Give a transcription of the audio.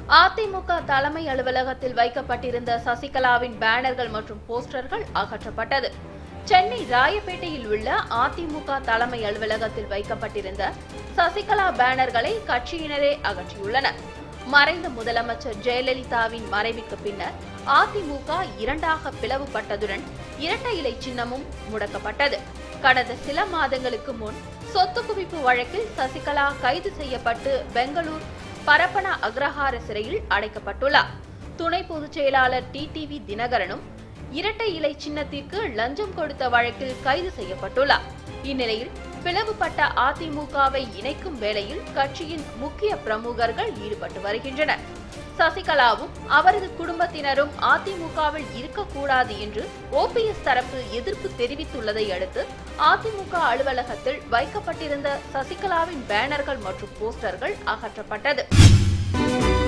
அதிமுக தலைமை அலுவலகத்தில் வைக்கப்பட்டிருந்த சசிகலாவின் பேனர்கள் மற்றும் போஸ்டர்கள் அகற்றப்பட்டது சென்னை ராயப்பேட்டையில் உள்ள அதிமுக தலைமை அலுவலகத்தில் வைக்கப்பட்டிருந்த சசிகலா பேனர்களை கட்சியினரே அகற்றியுள்ளனர் மறைந்த முதலமைச்சர் ஜெயலலிதாவின் மறைவுக்கு பின்னர் அதிமுக இரண்டாக பிளவுபட்டதுடன் இரட்டை இலை சின்னமும் முடக்கப்பட்டது கடந்த சில மாதங்களுக்கு முன் சொத்து குவிப்பு வழக்கில் சசிகலா கைது செய்யப்பட்டு பெங்களூர் பரப்பன அக்ரஹார சிறையில் அடைக்கப்பட்டுள்ளார் துணை பொதுச் செயலாளர் டிடிவி தினகரனும் இரட்டை இலை சின்னத்திற்கு லஞ்சம் கொடுத்த வழக்கில் கைது செய்யப்பட்டுள்ளார் இந்நிலையில் பிளவுபட்ட அதிமுகவை இணைக்கும் வேளையில் கட்சியின் முக்கிய பிரமுகர்கள் ஈடுபட்டு வருகின்றனர் சசிகலாவும் அவரது குடும்பத்தினரும் அதிமுகவில் இருக்கக்கூடாது என்று ஓபிஎஸ் தரப்பு எதிர்ப்பு தெரிவித்துள்ளதை அடுத்து அதிமுக அலுவலகத்தில் வைக்கப்பட்டிருந்த சசிகலாவின் பேனர்கள் மற்றும் போஸ்டர்கள் அகற்றப்பட்டது